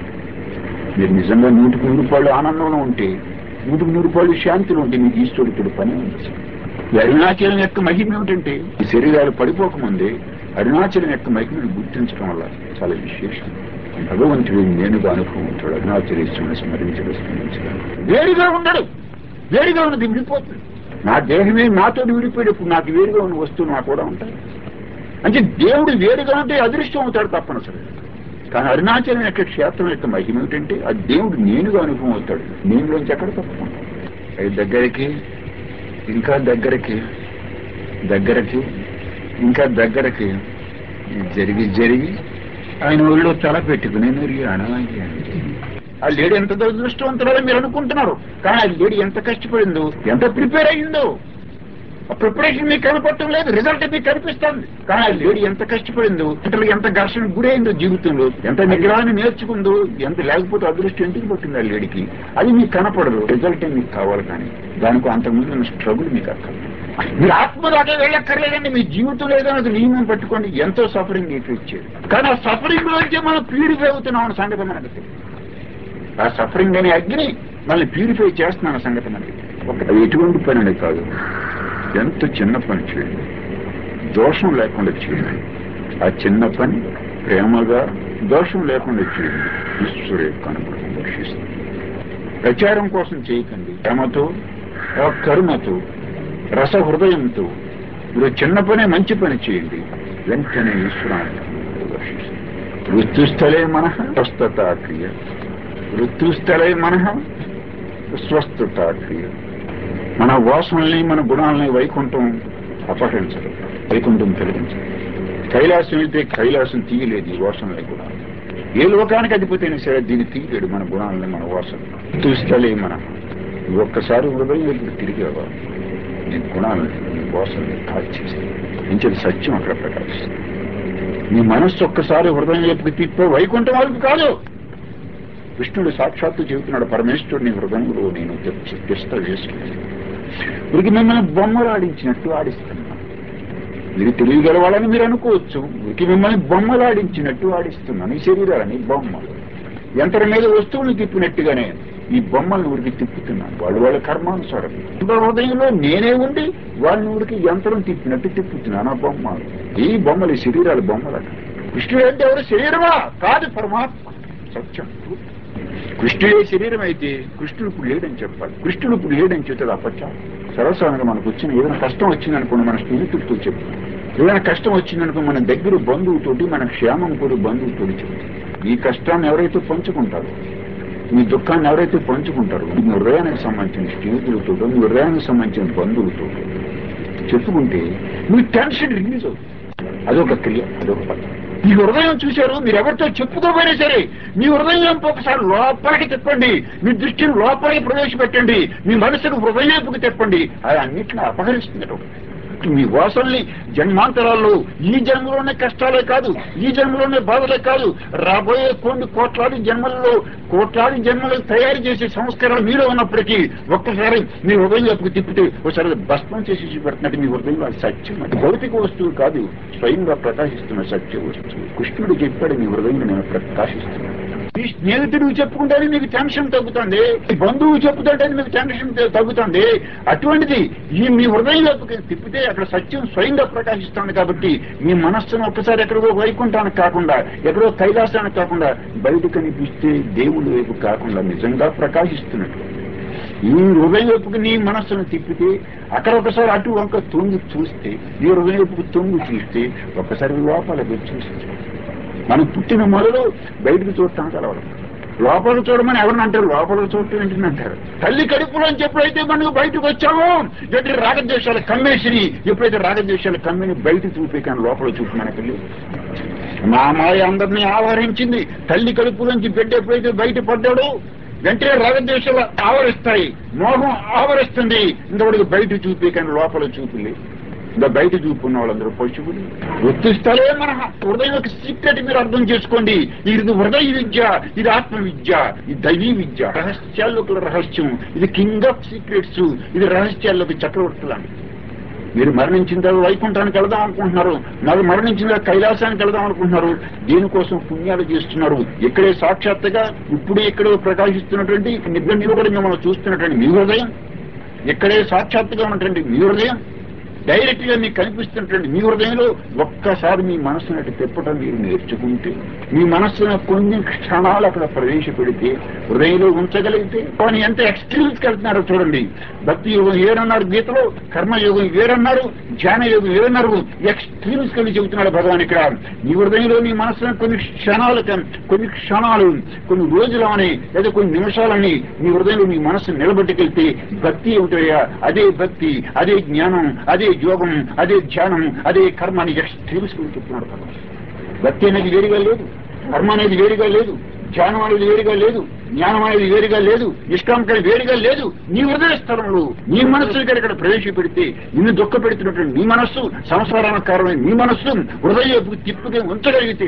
మీరు నిజంగా నూటికి నూరు రూపాయలు ఆనందంలో ఉంటే నూటికి నూరు రూపాయలు శాంతిలో ఉంటే మీకు ఈశ్వరుడితో పని ఉంది అసలు. ఈ అరుణాచలం యొక్క మహిమ ఏమిటంటే ఈ శరీరాలు పడిపోకముందే అరుణాచలం యొక్క మహిమను గుర్తించడం వల్ల చాలా విశేషం భగవంతుడు నేనుగా అనుభవం ఉంటాడు అరుణాచలేశ్వరుని స్మరించడం స్మరించడం వేడిగా ఉండడు వేడిగా ఉన్నది విడిపోతుంది నా దేహమే నాతో విడిపోయేటప్పుడు నాకు వేడిగా ఉన్న వస్తువు నాకు కూడా ఉంటాయి అంటే దేవుడు వేడిగా ఉంటే అదృష్టం అవుతాడు తప్పనిసరి కానీ అరుణాచలం యొక్క క్షేత్రం యొక్క మహిమ ఏమిటంటే ఆ దేవుడు నేనుగా అనుభవం అవుతాడు నేనులోంచి ఎక్కడ తప్పుకుంటాడు అది దగ్గరికి ఇంకా దగ్గరికి దగ్గరికి ఇంకా దగ్గరికి జరిగి జరిగి ఆయన ఒళ్ళో తల పెట్టుకుని నిర్యాణ ఆ లేడీ ఎంత దురదృష్టవంతురాలో మీరు అనుకుంటున్నారు కానీ ఆ లేడీ ఎంత కష్టపడిందో ఎంత ప్రిపేర్ అయిందో ఆ ప్రిపరేషన్ మీకు కనపడటం లేదు రిజల్ట్ మీకు కనిపిస్తుంది కానీ ఆ లేడీ ఎంత కష్టపడిందో ఇతరులు ఎంత ఘర్షణ గురైందో జీవితంలో ఎంత నిగ్రహాన్ని నేర్చుకుందో ఎంత లేకపోతే అదృష్టం ఎందుకు పట్టింది ఆ లేడీకి అది మీకు కనపడదు రిజల్ట్ మీకు కావాలి కానీ దానికి అంతకుముందు ఉన్న స్ట్రగుల్ మీకు అక్కర్లేదు మీరు ఆత్మ దాకా వెళ్ళక్కర్లేదండి మీ జీవితంలో ఏదైనా నియమం పట్టుకోండి ఎంతో సఫరింగ్ మీకు ఇచ్చేది కానీ ఆ సఫరింగ్ లోంచి మనం ప్యూరిఫై అవుతున్నాం అన్న సంగతి మనకు తెలియదు ఆ సఫరింగ్ అనే అగ్ని మనల్ని ప్యూరిఫై చేస్తున్నాను సంగతి మనకి ఒక- అది ఎటువంటి పని అనేది కాదు ఎంత చిన్న పని చేయండి దోషం లేకుండా చేయండి ఆ చిన్న పని ప్రేమగా దోషం లేకుండా చేయండి ఈశ్వరు యొక్క అనుగ్రహం రక్షిస్తుంది ప్రచారం కోసం చేయకండి ప్రేమతో ఆ కరుణతో రస హృదయంతో మీరు చిన్న పనే మంచి పని చేయండి వెంటనే ఈశ్వరాన్ని రక్షిస్తుంది ఋతుస్థలే మన స్వస్థత క్రియ ఋతుస్థలే మన స్వస్థత క్రియ మన వాసనల్ని మన గుణాలని వైకుంఠం అపహరించదు వైకుంఠం కలిగించదు కైలాసం వెళ్తే కైలాసం తీయలేదు ఈ వాసనల్ని కూడా ఏ లోకానికి అధిపతైనా సరే దీన్ని తీయలేడు మన గుణాలని మన వాసన ఋతుస్థలే మన నువ్వు ఒక్కసారి హృదయం వైపు తిరిగి రావాలి నీ గుణాలని నీ వాసనని కాల్చేసి ఇంచేది సత్యం అక్కడ ప్రకాశిస్తుంది నీ మనస్సు ఒక్కసారి హృదయం వైపుకి తిప్పే వైకుంఠం వైపు కాదు కృష్ణుడు సాక్షాత్తు చెబుతున్నాడు పరమేశ్వరుని హృదయంలో నేను తెచ్చి తిష్ట వేసుకున్నాను వీరికి మిమ్మల్ని బొమ్మలు ఆడించినట్టు ఆడిస్తున్నాను మీరు తెలియగలవాలని మీరు అనుకోవచ్చు వీరికి మిమ్మల్ని బొమ్మలు ఆడించినట్టు ఆడిస్తున్నాను ఈ శరీరాలని బొమ్మలు యంత్రం మీద వస్తువులు తిప్పినట్టుగానే ఈ బొమ్మల్ని ఊరికి తిప్పుతున్నాను వాళ్ళు వాళ్ళ కర్మానుసారం ఇంకో హృదయంలో నేనే ఉండి వాళ్ళని ఊరికి యంత్రం తిప్పినట్టు తిప్పుతున్నాను ఆ బొమ్మలు ఈ బొమ్మలు ఈ శరీరాలు బొమ్మలు కృష్ణుడు అంటే ఎవరు శరీరమా కాదు పరమాత్మ సత్యం కృష్ణుడే శరీరం అయితే కృష్ణుడు ఇప్పుడు లేడని చెప్పాలి కృష్ణుడు ఇప్పుడు లేడని చెప్తాడు అపత్యం సర్వసాధారణంగా మనకు వచ్చిన ఏదైనా కష్టం వచ్చిందనుకోండి మన స్నేహితుడితో చెప్తాం ఏదైనా కష్టం వచ్చిందనుకో మన దగ్గర బంధువుతోటి మన క్షేమం కూడా బంధువుతోటి చెప్తాం ఈ కష్టాన్ని ఎవరైతే పంచుకుంటారో మీ దుఃఖాన్ని ఎవరైతే పంచుకుంటారో మీ హృదయానికి సంబంధించిన స్నేహితులతో మీ హృదయానికి సంబంధించిన బంధువులతో చెప్పుకుంటే మీ టెన్షన్ రిలీజ్ అవుతుంది అదొక క్రియ అదొక పద్ధతి మీ హృదయం చూశారు మీరు ఎవరితో చెప్పుకోపోయినా సరే మీ హృదయం ఒకసారి లోపలికి తిప్పండి మీ దృష్టిని లోపలికి ప్రవేశపెట్టండి మీ మనసును హృదయానికి తిప్పండి అది అన్నింటిని అపహరిస్తుంది ఒకటి. మీ వాసనల్ని జన్మాంతరాల్లో ఈ జన్మలోనే కష్టాలే కాదు ఈ జన్మలోనే బాధలే కాదు రాబోయే కొన్ని కోట్లాది జన్మల్లో కోట్లాది జన్మలకు తయారు చేసే సంస్కారాలు మీలో ఉన్నప్పటికీ ఒక్కసారి మీ హృదయంలోకి తిప్పితే ఒకసారి అది భస్మం చేసి చూపెడుతున్నట్టు మీ హృదయంలో అది సత్యం అది భౌతిక వస్తువు కాదు స్వయంగా ప్రకాశిస్తున్న సత్య వస్తువు కృష్ణుడు చెప్పాడు మీ హృదయంలో నేను ప్రకాశిస్తున్నాను మీ స్నేహితుడు చెప్పుకుంటేనే మీకు టెన్షన్ తగ్గుతుంది మీ బంధువు చెప్పుతుంటే మీకు టెన్షన్ త- తగ్గుతుంది అటువంటిది ఈ మీ హృదయంలోకి తిప్పితే అక్కడ సత్యం స్వయంగా ప్రకాశిస్తుంది కాబట్టి మీ మనస్సును ఒక్కసారి ఎక్కడికో వైకుంఠానికి కాకుండా ఎక్కడో కైలాసానికి కాకుండా బయట కనిపిస్తే దేవుడి వైపు కాకుండా నిజంగా ప్రకాశిస్తున్నట్టు ఈ హృదయం వైపుకి నీ మనస్సును తిప్పితే అక్కడ ఒకసారి అటు వంక తొంగి చూస్తే ఈ హృదయం వైపుకు తొంగి చూస్తే ఒక్కసారి లోపలికి చూస్తే మనం పుట్టిన మొదలు బయటకు చూడటానికి అలవాటు లోపల చూడమని ఎవరిని అంటారు లోపల చూడటం ఏంటని అంటారు తల్లి కడుపులో నుంచి ఎప్పుడైతే మనకు బయటకు వచ్చామో ఎట్టి రాగద్వేషాల కమ్మేసిని ఎప్పుడైతే రాగద్వేషాల కమ్మిని బయట చూపే కానీ లోపల చూపు మనకి లేదు మా మాయ అందరినీ ఆవరించింది తల్లి కడుపు నుంచి బిడ్డ ఎప్పుడైతే బయట పడ్డాడో వెంటనే రాగద్వేషాలు ఆవరిస్తాయి మోహం ఆవరిస్తుంది ఇంతవరకు బయట చూపే కానీ లోపల చూపు లేదు ఇంకా బయట చూపున్న వాళ్ళందరూ పశువులు గుర్తిస్తారే మన హృదయం యొక్క సీక్రెట్ మీరు అర్థం చేసుకోండి ఇది హృదయ విద్య ఇది ఆత్మ విద్య ఇది దైవీ విద్య రహస్యాల్లోకి రహస్యం ఇది కింగ్ ఆఫ్ సీక్రెట్స్ ఇది రహస్యాల్లోకి చక్రవర్తులు మీరు మరణించిన తర్వాత వైకుంఠానికి వెళదాం అనుకుంటున్నారు మరి మరణించిన తర్వాత కైలాసానికి వెళదాం అనుకుంటున్నారు దీనికోసం పుణ్యాలు చేస్తున్నారు ఇక్కడే సాక్షాత్తుగా ఇప్పుడు ఇక్కడే ప్రకాశిస్తున్నటువంటి నిద్ర నిలబడి మనం చూస్తున్నటువంటి మీ హృదయం ఇక్కడే సాక్షాత్తుగా ఉన్నటువంటి మీ హృదయం డైరెక్ట్ గా మీకు కనిపిస్తున్నటువంటి మీ హృదయంలో ఒక్కసారి మీ మనస్సును అటు తిప్పటం మీరు నేర్చుకుంటే మీ మనస్సును కొన్ని క్షణాలు అక్కడ ప్రవేశపెడితే హృదయంలో ఉంచగలిగితే కానీ ఎంత ఎక్స్ట్రీమ్స్కి వెళ్తున్నారో చూడండి భక్తి యోగం ఏరన్నారు గీతలో కర్మయోగం వేరన్నారు ధ్యాన యోగం వేరన్నారు ఎక్స్ట్రీమ్స్ కలిసి చెబుతున్నాడు భగవాన్ ఇక్కడ మీ హృదయంలో మీ మనస్సును కొన్ని క్షణాలు కొన్ని క్షణాలు కొన్ని రోజులని లేదా కొన్ని నిమిషాలని మీ హృదయంలో మీ మనస్సు నిలబెట్టుకెళ్తే భక్తి ఏమిటయ్యా అదే భక్తి అదే జ్ఞానం అదే యోగం అదే ధ్యానం అదే కర్మ అని ఎక్స్ట్రీమ్స్ గురించి చెప్తున్నాడు భగవాన్ భక్తి అనేది వేరుగా లేదు కర్మ అనేది వేరుగా లేదు ధ్యానం అనేది వేరుగా లేదు జ్ఞానం అనేది వేరుగా లేదు నిష్కామం అనేది వేరుగా లేదు నీ హృదయ స్థలంలో నీ మనస్సు ఇక్కడ ప్రవేశపెడితే నిన్ను దుఃఖ పెడుతున్నటువంటి నీ మనస్సు సంసారానికి కారణమైన నీ మనస్సు హృదయ తిప్పుగా ఉంచగలిగితే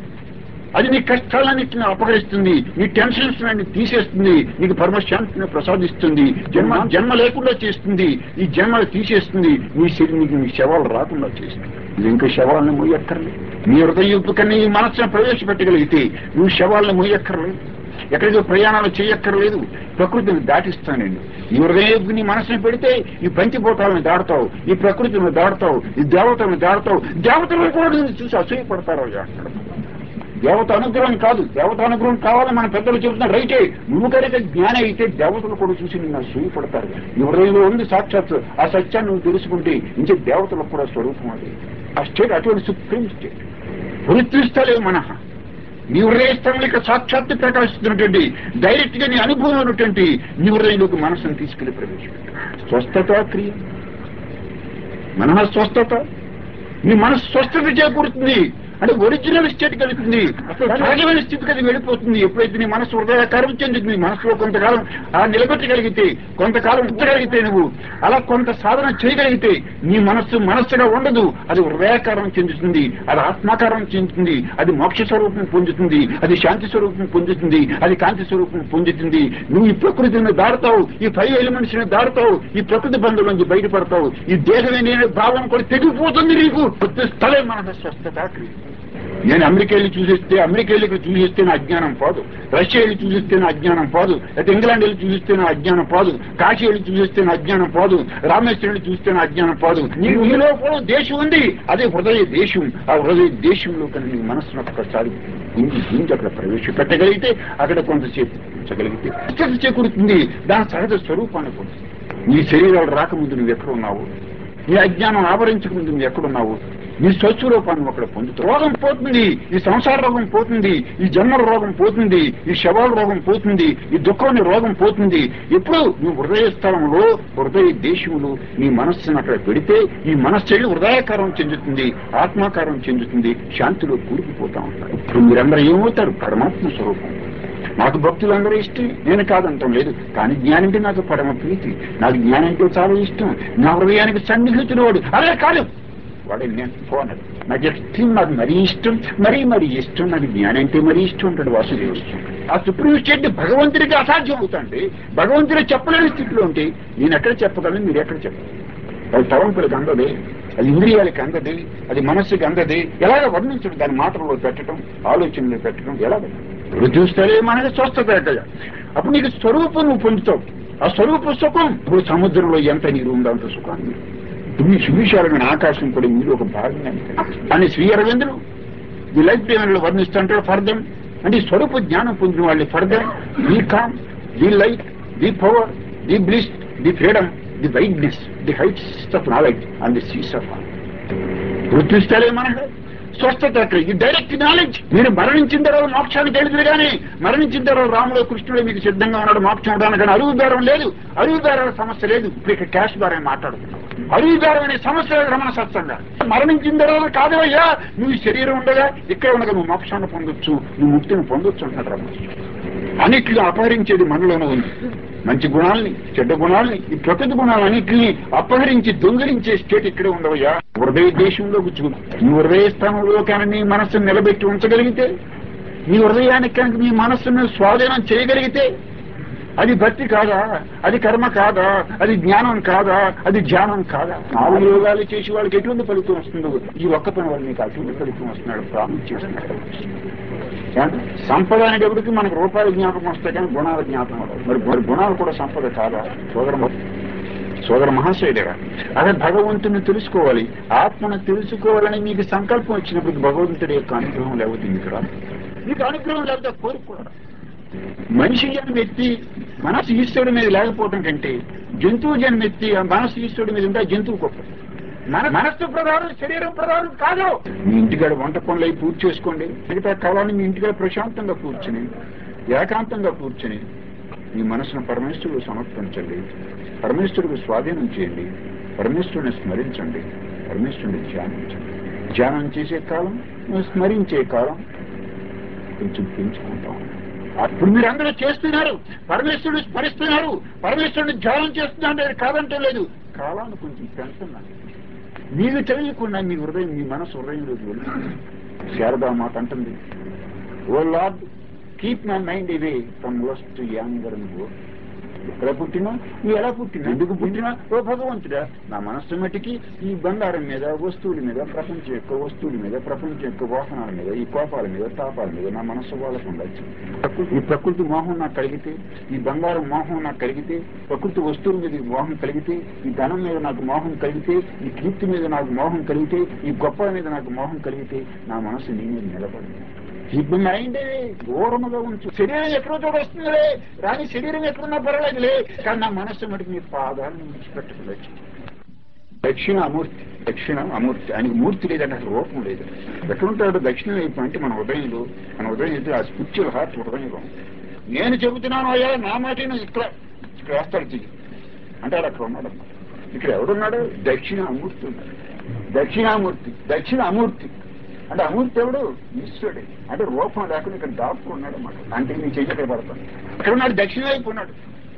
అది నీ కష్టాలన్నింటిని అపహరిస్తుంది నీ టెన్షన్స్ అన్ని తీసేస్తుంది నీకు పరమశాంతిని ప్రసాదిస్తుంది జన్మ జన్మ లేకుండా చేస్తుంది ఈ జన్మలు తీసేస్తుంది నీ శరీరం నీకు నీ శవాలు రాకుండా చేస్తుంది ఇది ఇంకా శవాలను మొయ్యక్కర్లేదు నీ హృదయం కన్నా ఈ మనస్సును ప్రవేశపెట్టగలిగితే నువ్వు శవాలను మొయ్యక్కర్లేదు ఎక్కడికో ప్రయాణాలు చేయక్కర్లేదు ప్రకృతిని దాటిస్తానండి ఈ హృదయం నీ మనసుని పెడితే ఈ పంచిపోటాలను దాడతావు ఈ ప్రకృతిని దాడతావు ఈ దేవతలను దాడతావు దేవతలను కూడా నిన్ను చూసి అసూయపడతారు అక్కడ దేవత అనుగ్రహం కాదు దేవత అనుగ్రహం కావాలని మన పెద్దలు చెబుతున్నారు రైటే నువ్వు కనుక జ్ఞానం అయితే దేవతలు కూడా చూసి నిన్ను సూయపడతారు ఎవరైనా ఉంది సాక్షాత్ ఆ సత్యాన్ని నువ్వు తెలుసుకుంటే ఇంకే దేవతలకు కూడా స్వరూపం అది ఆ స్టేట్ అటువంటి సుప్రీం స్టేట్ గుర్తిస్తలే మనహ నీ హృదయస్థంలో ఇక సాక్షాత్తు ప్రకాశిస్తున్నటువంటి డైరెక్ట్ గా నీ అనుభవం ఉన్నటువంటి నీ హృదయంలోకి మనసును తీసుకెళ్లి ప్రవేశపెట్టు స్వస్థత క్రియ మనః స్వస్థత నీ మనసు స్వస్థత చేకూరుతుంది అంటే ఒరిజినల్ స్టేట్ కలుగుతుంది అసలు సహజమైన స్థితికి అది వెళ్ళిపోతుంది ఎప్పుడైతే నీ మనసు హృదయాకారం చెందుతుంది మనసులో కొంతకాలం ఆ నిలబెట్టగలిగితే కొంతకాలం ఉంచగలిగితే నువ్వు అలా కొంత సాధన చేయగలిగితే నీ మనస్సు మనస్సుగా ఉండదు అది హృదయాకారం చెందుతుంది అది ఆత్మాకారం చెందుతుంది అది మోక్ష స్వరూపం పొందుతుంది అది శాంతి స్వరూపం పొందుతుంది అది కాంతి స్వరూపం పొందుతుంది నువ్వు ఈ ప్రకృతిని దాడతావు ఈ ఫైవ్ ఎలిమెంట్స్ ని దాడతావు ఈ ప్రకృతి బంధువుల నుంచి బయటపడతావు ఈ దేహమే నేను భావన కూడా తెగిపోతుంది నీకు ప్రతి స్థలే మన స్వస్థత క్రియ. నేను అమెరికా వెళ్ళి చూసిస్తే అమెరికా వెళ్ళి ఇక్కడ చూసిస్తే నా అజ్ఞానం పోదు రష్యా వెళ్ళి చూసిస్తే నా అజ్ఞానం పోదు అయితే ఇంగ్లాండ్ వెళ్ళి చూసిస్తే నా అజ్ఞానం పోదు కాశీ వెళ్ళి చూసిస్తే నా అజ్ఞానం పోదు రామేశ్వరం వెళ్ళి చూస్తే నా అజ్ఞానం పోదు నీ నీలో కూడా దేశం ఉంది అదే హృదయ దేశం ఆ హృదయ దేశంలో కనుక నీ మనస్సును ఒక్కసారి గుంజి గుంజి అక్కడ ప్రవేశపెట్టగలిగితే అక్కడ కొంతసేపు ఉంచగలిగితే స్వస్థత చేకూరుతుంది దాని సహజ స్వరూపాన్ని పొందుతుంది నీ శరీరాలు రాకముందు నువ్వు ఎక్కడ ఉన్నావు నీ అజ్ఞానం ఆవరించకముందు నువ్వు ఎక్కడున్నావు ఈ స్వచ్ఛ రూపాన్ని ఒకడు పొందుతాడు రోగం పోతుంది ఈ సంసార రోగం పోతుంది ఈ జన్మల రోగం పోతుంది ఈ శవాల రోగం పోతుంది ఈ దుఃఖం రోగం పోతుంది ఎప్పుడు నువ్వు హృదయ స్థలంలో హృదయ దేశములు నీ మనస్సును అక్కడ పెడితే ఈ మనస్సు వెళ్ళి హృదయాకారం చెందుతుంది ఆత్మాకారం చెందుతుంది శాంతిలో కూరుకుపోతా ఉంటారు ఇప్పుడు మీరందరూ ఏమవుతారు పరమాత్మ స్వరూపం నాకు భక్తులందరూ ఇష్టం నేను కాదంటాం లేదు కానీ జ్ఞానం అంటే నాకు పరమ ప్రీతి నాకు జ్ఞానం అంటే చాలా ఇష్టం నా హృదయానికి సన్నిహితుడు వాడు అదే కాదు వాడు నేను పోనడు నాకు ఇష్టం నాకు మరీ ఇష్టం మరీ మరీ ఇష్టం నాకు జ్ఞానం అంటే మరీ ఇష్టం ఉంటాడు వాసుదేవ ఆ సుప్రీం స్టేట్ భగవంతుడికి అసాధ్యం అవుతాండి భగవంతుడు చెప్పలేని స్థితిలో ఉంటే నేను ఎక్కడ చెప్పగలను మీరు ఎక్కడ చెప్పగలరు అది తలంపులకు అందది అది ఇంద్రియాలకి అందది అది మనస్సుకి అందది ఎలాగ వర్ణించడం దాని మాటల్లో పెట్టడం ఆలోచనలు పెట్టడం ఎలాగ ఇప్పుడు చూస్తే మనకి స్వస్థత ఎక్కడ అప్పుడు నీకు స్వరూపం నువ్వు పొందుతావు ఆ స్వరూప సుఖం ఇప్పుడు సముద్రంలో ఎంత నీరు ఉందో అంత సుఖాన్ని మీ సువిశాలమైన ఆకాశం కూడా మీరు ఒక భాగం అని స్వీయ అరవిందులు ది లైఫ్ టైంలో వర్ణిస్తుంటారు ఫర్దం అంటే ఈ స్వరూప జ్ఞానం పొందిన వాళ్ళు for them the calm the light the power the bliss the freedom the wideness the heights of knowledge and the seas of గుర్తిస్తాలే మనకు స్వస్థత అక్కడ ఇది డైరెక్ట్ నాలెడ్జ్ మీరు మరణించిన తర్వాత మోక్షానికి వెళ్తుంది కానీ మరణించిన తర్వాత రాముడు కృష్ణుడు మీకు సిద్ధంగా ఉన్నాడు మోక్షం అవడానికి కానీ అరువు బేరం లేదు అరువు బేరాల సమస్య లేదు ఇప్పుడు ఇక్కడ క్యాష్ బేరం మాట్లాడుతున్నాం అరువు బేరం అనే సమస్య లేదు రమణ సత్సంగా మరణించిన తర్వాత కాదు అయ్యా నువ్వు ఈ శరీరం ఉండగా ఇక్కడ ఉండగా నువ్వు మోక్షాన్ని పొందొచ్చు నువ్వు ముక్తిని పొందొచ్చు అంటున్నాడు రమణ అన్నిటిని అపహరించేది మనలోనే ఉంది మంచి గుణాలని చెడ్డ గుణాలని ఈ ప్రకృతి గుణాలన్నింటినీ అపహరించి దొంగిలించే స్టేట్ ఇక్కడే ఉండవయ్యా హృదయ దేశంలో గుచ్చుకుంది నీ హృదయ స్థానంలో కానీ నీ మనస్సును నిలబెట్టి ఉంచగలిగితే నీ హృదయానికి కనుక నీ మనస్సును స్వాధీనం చేయగలిగితే అది భక్తి కాదా అది కర్మ కాదా అది జ్ఞానం కాదా అది ధ్యానం కాదా నాలుగు యోగాలు చేసి వాళ్ళకి ఎటువంటి ఫలితం వస్తుందో ఈ ఒక్క పని వల్ల నీకు అటువంటి ఫలితం వస్తున్నాడు ప్రాముఖ్యం వస్తున్నాడు ఏమంటే? సంపద అనేటప్పటికి మనకు రూపాయల జ్ఞాపకం వస్తాయి కానీ గుణాల జ్ఞాపకం ఉండదు. మరి మరి గుణాలు కూడా సంపద కాదా సోదర సోదర మహాశయుడరా అదే భగవంతుని తెలుసుకోవాలి ఆత్మను తెలుసుకోవాలని మీకు సంకల్పం వచ్చినప్పుడు భగవంతుడి యొక్క అనుగ్రహం లేకపోతే మీకు రాదు మీకు అనుగ్రహం లేకపోతే కోరిక కూడా రాదు. మనిషి జన్మ ఎత్తి మనసు ఈశ్వరుడి మీద లేకపోవడం కంటే జంతువు జన్మ ఎత్తి ఆ మనసు ఈశ్వరుడి మీద ఉంటే ఆ జంతువు గొప్ప మన మనస్సు ప్రధానం శరీరం ప్రధానం కాదు మీ ఇంటికాడ వంట పనులు అయి పూర్తి చేసుకోండి మిగతా కాలాన్ని మీ ఇంటికాడ ప్రశాంతంగా కూర్చుని ఏకాంతంగా కూర్చుని మీ మనసును పరమేశ్వరుడు సమర్పించండి పరమేశ్వరుడికి స్వాధీనం చేయండి పరమేశ్వరుని స్మరించండి పరమేశ్వరుని ధ్యానించండి ధ్యానం చేసే కాలం స్మరించే కాలం కొంచెం పెంచుకుంటాం అప్పుడు మీరు అందరూ చేస్తున్నారు పరమేశ్వరుడు స్మరిస్తున్నారు పరమేశ్వరుడు ధ్యానం చేస్తున్నారు కాదంటే లేదు కాలాన్ని కొంచెం పెంచుతున్నాను మీకు తెలియకుండా మీ హృదయం మీ మనసు హృదయంలోకి వెళ్తుంది శారదా మాట అంటుంది O Lord keep my mind away from lust anger and ఎక్కడ పుట్టినా నువ్వు ఎలా పుట్టినా ఎందుకు పుట్టినా ఓ భగవంతుడా నా మనస్సు మట్టికి ఈ బంగారం మీద వస్తువుల మీద ప్రపంచం యొక్క వస్తువుల మీద ప్రపంచం యొక్క వాహనాల మీద ఈ కోపాల మీద తాపాల మీద నా మనస్సు వాళ్ళకుండా ప్రకృతి ఈ ప్రకృతి మోహం నాకు కలిగితే ఈ బంగారం మోహం నాకు కలిగితే ప్రకృతి వస్తువుల మీద ఈ మోహం కలిగితే ఈ ధనం మీద నాకు మోహం కలిగితే ఈ కీర్తి మీద నాకు మోహం కలిగితే ఈ గొప్పల మీద నాకు మోహం కలిగితే నా మనస్సు నీ మీద నిలబడింది ఇప్పుడు మైండ్ ఘోరముగా ఉంచు శరీరం ఎక్కడో చోట వస్తుందిలే రాని శరీరం ఎక్కడున్నా పర్వాలేదులే కానీ నా మనస్సు మటుకు మీ పాదాలను విడిచిపెట్టలేదు దక్షిణ అమూర్తి దక్షిణ అమూర్తి ఆయనకి మూర్తి లేదంటే అసలు రూపం లేదు ఎక్కడుంటాడు దక్షిణ వైపు అంటే మన ఉదయంలో మన ఉదయం అయితే ఆ స్పిరిచువల్ హార్ట్ హృదయంలో నేను చెబుతున్నాను అయ్యా నా మాట నువ్వు ఇక్కడ ఇక్కడ వేస్తాడు చెయ్యి అంటే అక్కడ ఉన్నాడు ఇక్కడ ఎవడున్నాడు దక్షిణ అమూర్తి ఉన్నాడు దక్షిణామూర్తి దక్షిణ అమూర్తి అంటే అమూర్తి ఎవడు ఈశ్వరుడు అంటే రూపం లేకుండా ఇక్కడ దాపుకున్నాడు అన్నమాట అంటే నీ చెయ్యి పడతాను ఇక్కడ ఉన్నాడు దక్షిణ వైపు ఉన్నాడు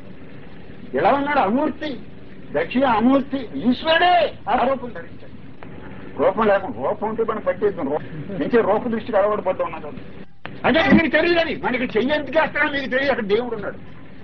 ఎలా ఉన్నాడు అమూర్తి దక్షిణ అమూర్తి ఈశ్వరుడే ఆ రూపం ధరించాడు రూపం లేకుండా రూపం ఉంటే మనం పట్టేద్దాం నుంచి రూప దృష్టికి అలవాటు పడ్డా ఉన్నాడు అంటే మీకు తెలియదు అది మనకి చెయ్యి ఎందుకు వేస్తాడో మీకు తెలియదు అక్కడ దేవుడు ఉన్నాడు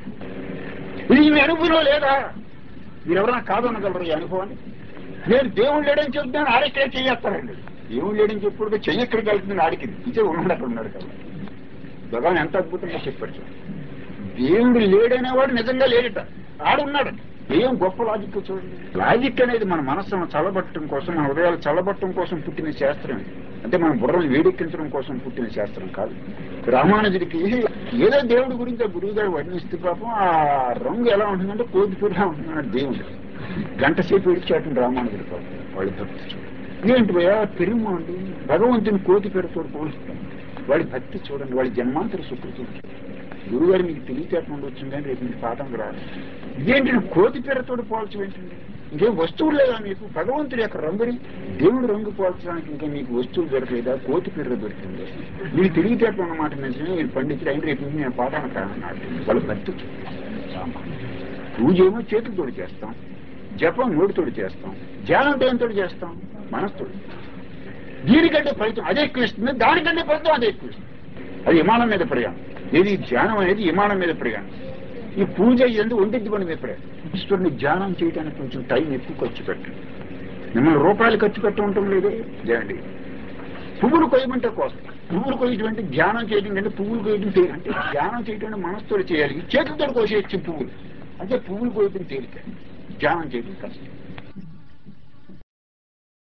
ఇది మీ అనుభవంలో లేదా మీరు ఎవరైనా కాదనగలరు ఈ అనుభవాన్ని నేను దేవుడు లేడని చెప్తాను ఆడికే చెయ్యేస్తారండి దేవుడు లేడని చెప్పుడు చెయ్యి ఎక్కడికి వెళ్తుంది ఆడికి ఇచ్చే ఉన్నాడు అక్కడ ఉన్నాడు కదా భగవాన్ ఎంత అద్భుతంగా చెప్పాడు చూడండి. దేవుడు లేడనేవాడు నిజంగా లేడట ఆడున్నాడు ఏం గొప్ప లాజిక్ చూడండి లాజిక్ అనేది మన మనస్సును చల్లబట్టడం కోసం మన హృదయాలు చల్లబట్టడం కోసం పుట్టిన శాస్త్రం ఇది. అంటే మన బుర్రను వేడెక్కించడం కోసం పుట్టిన శాస్త్రం కాదు రామానుజుడికి ఏదో దేవుడి గురించి ఆ గురువు గారు వర్ణిస్తే పాపం ఆ రంగు ఎలా ఉంటుందంటే కోతిపూరిగా ఉంటుందన్నాడు దేవుడు గంట సేపు ఇడిచాటం రామానుజుడు పాపం వాళ్ళు భక్తులు ఏంటి భయ పెరుగు అండి భగవంతుని కోతి పెడతాడు పోలుస్తాం వాడి భక్తి చూడండి వాడి జన్మాంతర సుకృతి గురుగారు మీకు తెలివితేటం ఉండొచ్చు కానీ రేపు మీకు పాఠం రాదు ఇదేంటి నువ్వు కోతి పెరతోడు పోల్చడం ఏంటండి ఇంకేం వస్తువులు లేదా మీకు భగవంతుడి యొక్క రంగుని దేవుడు రంగు పోల్చడానికి ఇంకా మీకు వస్తువులు దొరకలేదా కోతి పిర్ర దొరికింది మీకు తెలివితేటం అన్నమాట నిజమే మీరు పండితులు అయిన రేపు నేను పాఠానికి కాదన్నాడు వాళ్ళ భక్తి పూజ ఏమో చేతులతోటి చేస్తాం జపం నోటితోటి చేస్తాం ధ్యానం దేనితోటి చేస్తాం మనస్తోటి దీనికంటే ఫలితం అదే ఎక్కువ ఇస్తుంది దానికంటే ఫలితం అదే ఎక్కువ ఇస్తుంది అది విమానం మీద ప్రయాణం ఏది ధ్యానం అనేది విమానం మీద ప్రయాణం ఈ పూజ ఇదంతా ఒంటింటి పని మీద ప్రయాణం ఈశ్వరుని ధ్యానం చేయడానికి కొంచెం టైం ఎక్కువ ఖర్చు పెట్టండి మిమ్మల్ని రూపాయలు ఖర్చు పెట్ట ఉండటం లేదే చేయండి పువ్వులు కొయ్యమంటే కోస్తాం పువ్వులు కొయ్యటం అంటే ధ్యానం చేయడం అంటే పువ్వులు కొయ్యడం తేలి అంటే ధ్యానం చేయడం అంటే మనసుతో చేయాలి చేతులతో కోసేయచ్చు పువ్వులు అంటే పువ్వులు కొయ్యడం తేలిక ధ్యానం చేయడం కష్టం